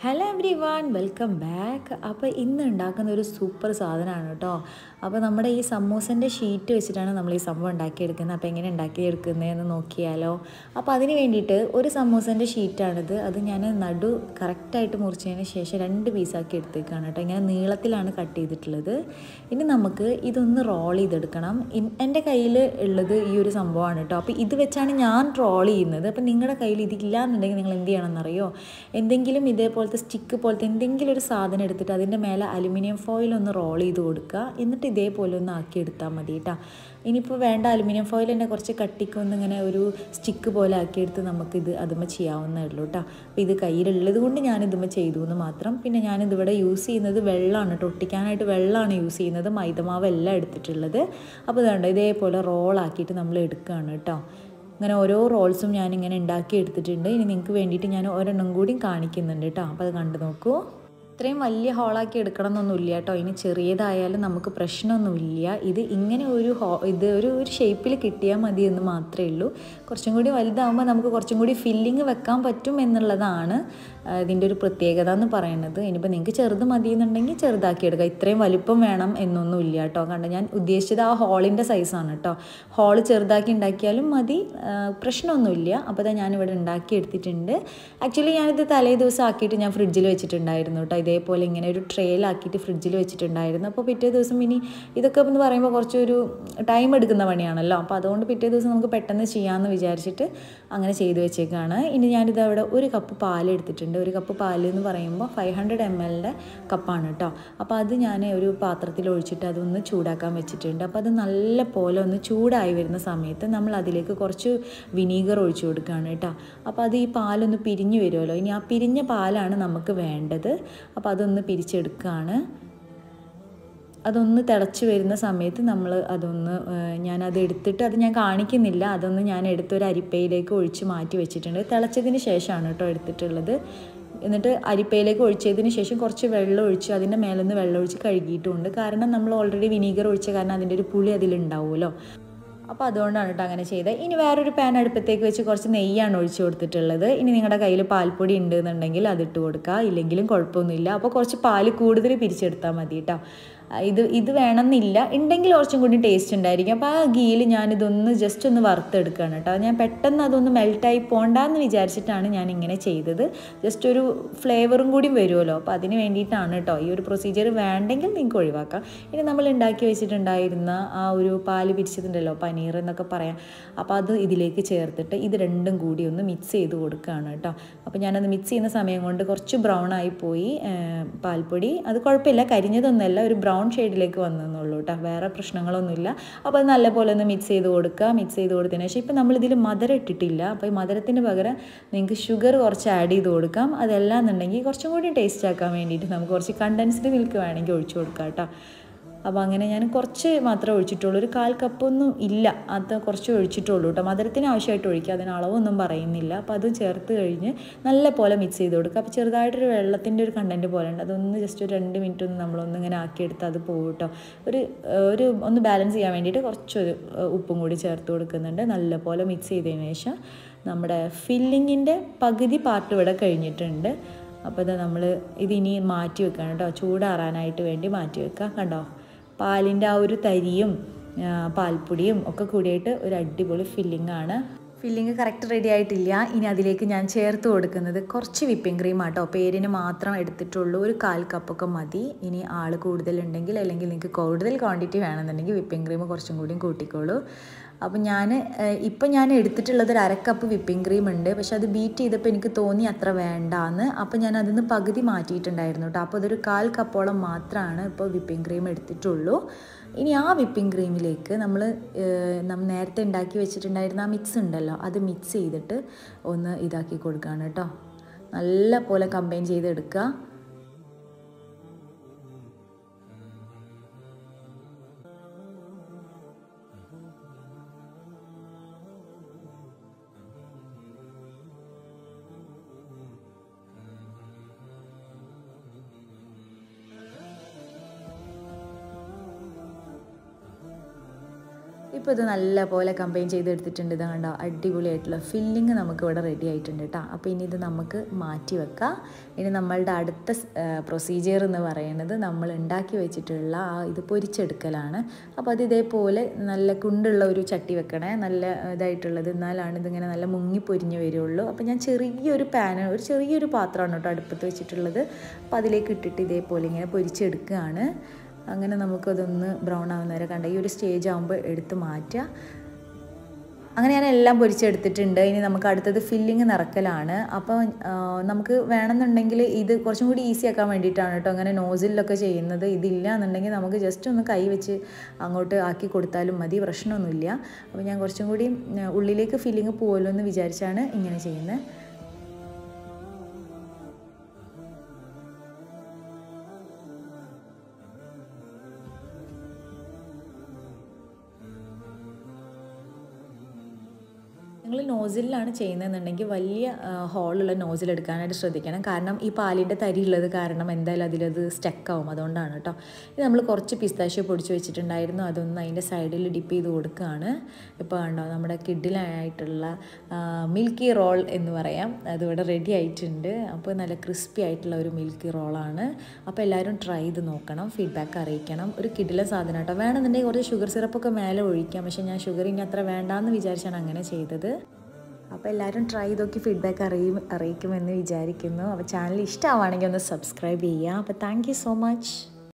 hello everyone welcome back അപ്പോൾ ഇന്ന് ഉണ്ടാക്കുന്ന ഒരു സൂപ്പർ സാധനമാണ് കേട്ടോ അപ്പോൾ നമ്മുടെ ഈ സമൂസൻ്റെ ഷീറ്റ് വെച്ചിട്ടാണ് നമ്മൾ ഈ സംഭവം ഉണ്ടാക്കിയെടുക്കുന്നത് അപ്പോൾ എങ്ങനെ ഉണ്ടാക്കിയെടുക്കുന്നതെന്ന് നോക്കിയാലോ അപ്പോൾ അതിന് വേണ്ടിയിട്ട് ഒരു സമൂസൻ്റെ ഷീറ്റാണിത് അത് ഞാൻ നടു കറക്റ്റായിട്ട് മുറിച്ചതിന് ശേഷം രണ്ട് പീസാക്കി എടുത്തേക്കാണ് കേട്ടോ ഇങ്ങനെ നീളത്തിലാണ് കട്ട് ചെയ്തിട്ടുള്ളത് ഇനി നമുക്ക് ഇതൊന്ന് റോൾ ചെയ്തെടുക്കണം ഇൻ- എൻ്റെ കയ്യിൽ ഉള്ളത് ഈ ഒരു സംഭവമാണ് കേട്ടോ അപ്പോൾ ഇത് വെച്ചാണ് ഞാൻ റോൾ ചെയ്യുന്നത് അപ്പോൾ നിങ്ങളുടെ കയ്യിൽ ഇതില്ല എന്നുണ്ടെങ്കിൽ നിങ്ങൾ എന്ത് ചെയ്യണമെന്നറിയോ എന്തെങ്കിലും ഇതേപോലത്തെ സ്റ്റിക്ക് പോലത്തെ എന്തെങ്കിലും ഒരു സാധനം എടുത്തിട്ട് അതിൻ്റെ മേലെ അലുമിനിയം ഫോയിൽ ഒന്ന് റോൾ ചെയ്ത് കൊടുക്കുക എന്നിട്ട് ഇതേപോലെ ഒന്ന് ആക്കി എടുത്താൽ മതി കേട്ടോ ഇനിയിപ്പോൾ വേണ്ട അലുമിനിയം ഫോയിൽ തന്നെ കുറച്ച് കട്ടിക്കൊന്ന് ഇങ്ങനെ ഒരു സ്റ്റിക്ക് പോലെ ആക്കിയെടുത്ത് നമുക്കിത് അതുമ്മ ചെയ്യാവുന്നേ ഉള്ളൂ കേട്ടോ അപ്പോൾ ഇത് കയ്യിലുള്ളത് കൊണ്ട് ഞാൻ ഇതുമ്മ ചെയ്തു എന്ന് മാത്രം പിന്നെ ഞാനിതിവിടെ യൂസ് ചെയ്യുന്നത് വെള്ളമാണ് കേട്ടോ ഒട്ടിക്കാനായിട്ട് വെള്ളമാണ് യൂസ് ചെയ്യുന്നത് മൈദമാവ് എല്ലാം എടുത്തിട്ടുള്ളത് അപ്പോൾ ഇതുണ്ട് ഇതേപോലെ റോളാക്കിയിട്ട് നമ്മൾ എടുക്കുകയാണ് കേട്ടോ അങ്ങനെ ഓരോ റോൾസും ഞാനിങ്ങനെ ഉണ്ടാക്കി എടുത്തിട്ടുണ്ട് ഇനി നിങ്ങൾക്ക് വേണ്ടിയിട്ട് ഞാൻ ഒരെണ്ണം കൂടി കാണിക്കുന്നുണ്ട് കേട്ടോ അപ്പോൾ അത് കണ്ടു നോക്കൂ ഇത്രയും വലിയ ഹോളാക്കി എടുക്കണം എന്നൊന്നുമില്ല കേട്ടോ ഇനി ചെറിയതായാലും നമുക്ക് പ്രശ്നമൊന്നുമില്ല ഇത് ഇങ്ങനെ ഒരു ഹോ ഇത് ഒരു ഒരു ഷേപ്പിൽ കിട്ടിയാൽ മതി എന്ന് മാത്രമേ ഉള്ളൂ കുറച്ചും കൂടി വലുതാകുമ്പോൾ നമുക്ക് കുറച്ചും കൂടി ഫില്ലിങ് വെക്കാൻ പറ്റും എന്നുള്ളതാണ് ആ, ഇതിൻ്റെ ഒരു പ്രത്യേകത എന്ന് പറയുന്നത് ഇനിയിപ്പോൾ നിങ്ങൾക്ക് ചെറുത് മതി എന്നുണ്ടെങ്കിൽ ചെറുതാക്കി എടുക്കുക ഇത്രയും വലിപ്പം വേണം എന്നൊന്നും ഇല്ല കേട്ടോ കണ്ട ഞാൻ ഉദ്ദേശിച്ചത് ആ ഹോളിൻ്റെ സൈസാണ് കേട്ടോ ഹോൾ ചെറുതാക്കി ഉണ്ടാക്കിയാലും മതി ആ, പ്രശ്നമൊന്നുമില്ല അപ്പോൾ അതാ ഞാനിവിടെ ഉണ്ടാക്കി എടുത്തിട്ടുണ്ട് ആക്ച്വലി ഞാനിത് തലേ ദിവസം ആക്കിയിട്ട് ഞാൻ ഫ്രിഡ്ജിൽ വെച്ചിട്ടുണ്ടായിരുന്നു കേട്ടോ ഇതേപോലെ ഇങ്ങനെ ഒരു ട്രെയിലാക്കിയിട്ട് ഫ്രിഡ്ജിൽ വെച്ചിട്ടുണ്ടായിരുന്നു അപ്പോൾ പിറ്റേ ദിവസം ഇനി ഇതൊക്കെ എന്ന് പറയുമ്പോൾ കുറച്ചൊരു ടൈം എടുക്കുന്ന പണിയാണല്ലോ അപ്പോൾ അതുകൊണ്ട് പിറ്റേ ദിവസം നമുക്ക് പെട്ടെന്ന് ചെയ്യാമെന്ന് വിചാരിച്ചിട്ട് അങ്ങനെ ചെയ്തു വെച്ചേക്കാണ് ഇനി ഞാനിത് അവിടെ ഒരു കപ്പ് പാൽ എടുത്തിട്ടുണ്ട് ഒരു കപ്പ് പാൽ എന്ന് പറയുമ്പോൾ ഫൈവ് ഹൺഡ്രഡ് എം എല്ലിൻ്റെ കപ്പാണ് കേട്ടോ അപ്പോൾ അത് ഞാൻ ഒരു പാത്രത്തിൽ ഒഴിച്ചിട്ട് അതൊന്ന് ചൂടാക്കാൻ വെച്ചിട്ടുണ്ട് അപ്പോൾ അത് നല്ല പോലെ ഒന്ന് ചൂടായി വരുന്ന സമയത്ത് നമ്മൾ അതിലേക്ക് കുറച്ച് വിനീഗർ ഒഴിച്ചു കൊടുക്കുകയാണ് കേട്ടോ അപ്പോൾ അത് ഈ പാലൊന്ന് പിരിഞ്ഞ് വരുമല്ലോ ഇനി ആ പിരിഞ്ഞ പാലാണ് നമുക്ക് വേണ്ടത് അപ്പോൾ അതൊന്ന് പിരിച്ചെടുക്കുകയാണ് അതൊന്ന് തിളച്ച് വരുന്ന സമയത്ത് നമ്മൾ അതൊന്ന് ഏഹ്, ഞാനത് എടുത്തിട്ട് അത് ഞാൻ കാണിക്കുന്നില്ല അതൊന്ന് ഞാൻ എടുത്തൊരു അരിപ്പയിലേക്ക് ഒഴിച്ച് മാറ്റി വെച്ചിട്ടുണ്ട് തിളച്ചതിന് ശേഷമാണ് കേട്ടോ എടുത്തിട്ടുള്ളത് എന്നിട്ട് അരിപ്പയിലേക്ക് ഒഴിച്ചതിന് ശേഷം കുറച്ച് വെള്ളം ഒഴിച്ച് അതിൻ്റെ മേലൊന്ന് വെള്ളം ഒഴിച്ച് കഴുകിയിട്ടുമുണ്ട് കാരണം നമ്മൾ ഓൾറെഡി വിനീഗർ ഒഴിച്ച കാരണം അതിൻ്റെ ഒരു പുളി അതിലുണ്ടാവുമല്ലോ അപ്പോൾ അതുകൊണ്ടാണ് കേട്ടോ അങ്ങനെ ചെയ്തത് ഇനി വേറൊരു പാൻ അടുപ്പത്തേക്ക് വെച്ച് കുറച്ച് നെയ്യാണ് ഒഴിച്ചു കൊടുത്തിട്ടുള്ളത് ഇനി നിങ്ങളുടെ കയ്യിൽ പാൽപ്പൊടി ഉണ്ട് എന്നുണ്ടെങ്കിൽ അതിട്ട് കൊടുക്കുക ഇല്ലെങ്കിലും കുഴപ്പമൊന്നുമില്ല അപ്പോൾ കുറച്ച് പാൽ കൂടുതൽ പിരിച്ചെടുത്താൽ മതി കേട്ടോ ആ, ഇത് ഇത് വേണമെന്നില്ല ഉണ്ടെങ്കിൽ കുറച്ചും കൂടി ടേസ്റ്റ് ഉണ്ടായിരിക്കും അപ്പോൾ ആ ഗീയിൽ ഞാനിതൊന്ന് ജസ്റ്റ് ഒന്ന് വറുത്തെടുക്കുകയാണ് കേട്ടോ ഞാൻ പെട്ടെന്ന് അതൊന്ന് മെൽട്ടായി പോണ്ടെന്ന് വിചാരിച്ചിട്ടാണ് ഞാൻ ഇങ്ങനെ ചെയ്തത് ജസ്റ്റ് ഒരു ഫ്ലേവറും കൂടി വരുമല്ലോ അപ്പോൾ അതിന് വേണ്ടിയിട്ടാണ് കേട്ടോ ഈ ഒരു പ്രൊസീജിയർ വേണ്ടെങ്കിൽ നിങ്ങൾക്ക് ഒഴിവാക്കാം ഇനി നമ്മൾ ഉണ്ടാക്കി വെച്ചിട്ടുണ്ടായിരുന്ന ആ ഒരു പാല് പിരിച്ചതുണ്ടല്ലോ പനീർ എന്നൊക്കെ പറയാം അപ്പോൾ അത് ഇതിലേക്ക് ചേർത്തിട്ട് ഇത് രണ്ടും കൂടി ഒന്ന് മിക്സ് ചെയ്ത് കൊടുക്കുകയാണ് കേട്ടോ അപ്പോൾ ഞാനത് മിക്സ് ചെയ്യുന്ന സമയം കൊണ്ട് കുറച്ച് ബ്രൗൺ ആയി പോയി ഏർ, പാൽപ്പൊടി അത് കുഴപ്പമില്ല കരിഞ്ഞതൊന്നുമല്ല ഒരു ബ്രൗൺ ഷെയ്ഡിലേക്ക് വന്നെന്നുള്ളൂ കേട്ടോ വേറെ പ്രശ്നങ്ങളൊന്നുമില്ല അപ്പോൾ അത് നല്ലപോലെ ഒന്ന് മിക്സ് ചെയ്ത് കൊടുക്കുക മിക്സ് ചെയ്ത് കൊടുത്തതിന് ശേഷം ഇപ്പം നമ്മളിതിൽ മധുരം ഇട്ടിട്ടില്ല അപ്പോൾ ഈ മധുരത്തിന് പകരം നിങ്ങൾക്ക് ഷുഗർ കുറച്ച് ആഡ് ചെയ്ത് കൊടുക്കാം അതെല്ലാം എന്നുണ്ടെങ്കിൽ കുറച്ചും കൂടി ടേസ്റ്റ് ആക്കാൻ വേണ്ടിയിട്ട് നമുക്ക് കുറച്ച് കണ്ടൻസ്ഡ് മിൽക്ക് വേണമെങ്കിൽ ഒഴിച്ചു കൊടുക്കാം കേട്ടോ അപ്പോൾ അങ്ങനെ ഞാൻ കുറച്ച് മാത്രമേ ഒഴിച്ചിട്ടുള്ളൂ ഒരു കാൽ കപ്പൊന്നും ഇല്ല അത് കുറച്ച് ഒഴിച്ചിട്ടുള്ളൂ കേട്ടോ മധുരത്തിന് ആവശ്യമായിട്ട് ഒഴിക്കുക അതിന് അളവൊന്നും പറയുന്നില്ല അപ്പോൾ അത് ചേർത്ത് കഴിഞ്ഞ് നല്ല പോലെ മിക്സ് ചെയ്ത് കൊടുക്കുക അപ്പോൾ ചെറുതായിട്ടൊരു വെള്ളത്തിൻ്റെ ഒരു കണ്ടൻറ്റ് പോലെ ഉണ്ട് അതൊന്ന് ജസ്റ്റ് ഒരു രണ്ട് മിനിറ്റ് ഒന്ന് നമ്മളൊന്ന് ഇങ്ങനെ ആക്കിയെടുത്ത് അത് പോകും കേട്ടോ ഒരു ഏഹ്, ഒരു ഒന്ന് ബാലൻസ് ചെയ്യാൻ വേണ്ടിയിട്ട് കുറച്ചൊരു ഏഹ്, ഉപ്പും കൂടി ചേർത്ത് കൊടുക്കുന്നുണ്ട് നല്ല പോലെ മിക്സ് ചെയ്തതിന് ശേഷം നമ്മുടെ ഫില്ലിങ്ങിൻ്റെ പകുതി പാർട്ട് ഇവിടെ കഴിഞ്ഞിട്ടുണ്ട് അപ്പോൾ ഇത് നമ്മൾ ഇതിനി മാറ്റി വെക്കുകയാണ് കേട്ടോ ചൂടാറാനായിട്ട് വേണ്ടി മാറ്റി വെക്കുക കണ്ടോ പാലിൻ്റെ ആ ഒരു തരിയും ആ, പാൽപ്പൊടിയും ഒക്കെ കൂടിയിട്ട് ഒരു അടിപൊളി ഫില്ലിംഗ് ആണ് ഫില്ലിങ് കറക്റ്റ് റെഡി ആയിട്ടില്ല ഇനി അതിലേക്ക് ഞാൻ ചേർത്ത് കൊടുക്കുന്നത് കുറച്ച് വിപ്പിംഗ് ക്രീം ആട്ടോ പേരിന് മാത്രം എടുത്തിട്ടുള്ളൂ ഒരു കാൽ കപ്പൊക്കെ മതി ഇനി ആൾ കൂടുതലുണ്ടെങ്കിൽ അല്ലെങ്കിൽ നിങ്ങൾക്ക് കൂടുതൽ ക്വാണ്ടിറ്റി വേണമെന്നുണ്ടെങ്കിൽ വിപ്പിംഗ് ക്രീം കുറച്ചും കൂടിയും കൂട്ടിക്കോളൂ അപ്പം ഞാൻ ഇപ്പം ഞാൻ എടുത്തിട്ടുള്ളത് ഒരു അരക്കപ്പ് വിപ്പിംഗ് ക്രീം ഉണ്ട് പക്ഷെ അത് ബീറ്റ് ചെയ്തപ്പോൾ എനിക്ക് തോന്നി അത്ര വേണ്ടാന്ന് അപ്പം ഞാൻ അതിൽ നിന്ന് പകുതി മാറ്റിയിട്ടുണ്ടായിരുന്നു കേട്ടോ അപ്പോൾ അതൊരു കാൽ കപ്പോളം മാത്രമാണ് ഇപ്പോൾ വിപ്പിംഗ് ക്രീം എടുത്തിട്ടുള്ളൂ ഇനി ആ വിപ്പിംഗ് ക്രീമിലേക്ക് നമ്മൾ നമ്മൾ നേരത്തെ ഉണ്ടാക്കി വെച്ചിട്ടുണ്ടായിരുന്ന ആ മിക്സ് ഉണ്ടല്ലോ അത് മിക്സ് ചെയ്തിട്ട് ഒന്ന് ഇതാക്കി കൊടുക്കുകയാണ് കേട്ടോ നല്ല പോലെ കമ്പൈൻ ചെയ്തെടുക്കുക ഇപ്പോൾ ഇത് നല്ല പോലെ കമ്പൈൻ ചെയ്തെടുത്തിട്ടുണ്ട് ഇത് കണ്ടോ അടിപൊളിയായിട്ടുള്ള ഫില്ലിങ് നമുക്ക് ഇവിടെ റെഡി ആയിട്ടുണ്ട് കേട്ടോ അപ്പോൾ ഇനി ഇത് നമുക്ക് മാറ്റി വെക്കാം ഇനി നമ്മളുടെ അടുത്ത പ്രൊസീജിയർ എന്ന് പറയുന്നത് നമ്മൾ ഉണ്ടാക്കി വെച്ചിട്ടുള്ള ആ ഇത് പൊരിച്ചെടുക്കലാണ് അപ്പോൾ അത് ഇതേപോലെ നല്ല കുണ്ടുള്ള ഒരു ചട്ടി വെക്കണേ നല്ല ഇതായിട്ടുള്ളത് എന്നാലാണ് ഇതിങ്ങനെ നല്ല മുങ്ങി പൊരിഞ്ഞ് വരുള്ളൂ അപ്പോൾ ഞാൻ ചെറിയൊരു പാന് ഒരു ചെറിയൊരു പാത്രമാണ് കേട്ടോ അടുപ്പത്ത് വെച്ചിട്ടുള്ളത് അപ്പോൾ അതിലേക്ക് ഇട്ടിട്ട് ഇതേപോലെ ഇങ്ങനെ പൊരിച്ചെടുക്കുകയാണ് അങ്ങനെ നമുക്കതൊന്ന് ബ്രൗൺ ആവുന്ന വരെ കണ്ട ഈ ഒരു സ്റ്റേജ് ആകുമ്പോൾ എടുത്ത് മാറ്റുക അങ്ങനെ ഞാൻ എല്ലാം പൊരിച്ചെടുത്തിട്ടുണ്ട് ഇനി നമുക്ക് അടുത്തത് ഫില്ലിങ് നിറക്കലാണ് അപ്പോൾ നമുക്ക് വേണമെന്നുണ്ടെങ്കിൽ ഇത് കുറച്ചും കൂടി ഈസി ആക്കാൻ വേണ്ടിയിട്ടാണ് കേട്ടോ അങ്ങനെ നോസിലൊക്കെ ചെയ്യുന്നത് ഇതില്ല എന്നുണ്ടെങ്കിൽ നമുക്ക് ജസ്റ്റ് ഒന്ന് കൈ വെച്ച് അങ്ങോട്ട് ആക്കി കൊടുത്താലും മതി പ്രശ്നമൊന്നുമില്ല അപ്പോൾ ഞാൻ കുറച്ചും കൂടി ഉള്ളിലേക്ക് ഫില്ലിങ് പോകുമല്ലോ എന്ന് വിചാരിച്ചാണ് ഇങ്ങനെ ചെയ്യുന്നത് നിങ്ങൾ നോസിലാണ് ചെയ്യുന്നതെന്നുണ്ടെങ്കിൽ വലിയ ഹോളുള്ള നോസിൽ എടുക്കാനായിട്ട് ശ്രദ്ധിക്കണം കാരണം ഈ പാലിൻ്റെ തരി ഉള്ളത് കാരണം എന്തായാലും അതിലത് സ്റ്റക്കാവും അതുകൊണ്ടാണ് കേട്ടോ ഇത് നമ്മൾ കുറച്ച് പിസ്താഷ്യോ പൊടിച്ച് വെച്ചിട്ടുണ്ടായിരുന്നു അതൊന്ന് അതിൻ്റെ സൈഡിൽ ഡിപ്പ് ചെയ്ത് കൊടുക്കുകയാണ് ഇപ്പോൾ കണ്ടോ നമ്മുടെ കിഡിലായിട്ടുള്ള മിൽക്കി റോൾ എന്ന് പറയാം അതിവിടെ റെഡി ആയിട്ടുണ്ട് അപ്പോൾ നല്ല ക്രിസ്പി ആയിട്ടുള്ള ഒരു മിൽക്കി റോളാണ് അപ്പോൾ എല്ലാവരും ട്രൈ ചെയ്ത് നോക്കണം ഫീഡ്ബാക്ക് അറിയിക്കണം ഒരു കിഡിലെ സാധനം കേട്ടോ വേണമെന്നുണ്ടെങ്കിൽ കുറച്ച് ഷുഗർ സിറപ്പൊക്കെ മേലെ ഒഴിക്കാം പക്ഷേ ഞാൻ ഷുഗർ ഇനി അത്ര വേണ്ടാന്ന് വിചാരിച്ചാണ് അങ്ങനെ ചെയ്തത് അപ്പോൾ എല്ലാവരും ട്രൈ ചെയ്ത് നോക്കി ഫീഡ്ബാക്ക് അറിയും അറിയിക്കുമെന്ന് വിചാരിക്കുന്നു അപ്പോൾ ചാനൽ ഇഷ്ടമാണെങ്കിൽ ഒന്ന് സബ്സ്ക്രൈബ് ചെയ്യുക അപ്പോൾ താങ്ക് സോ മച്ച്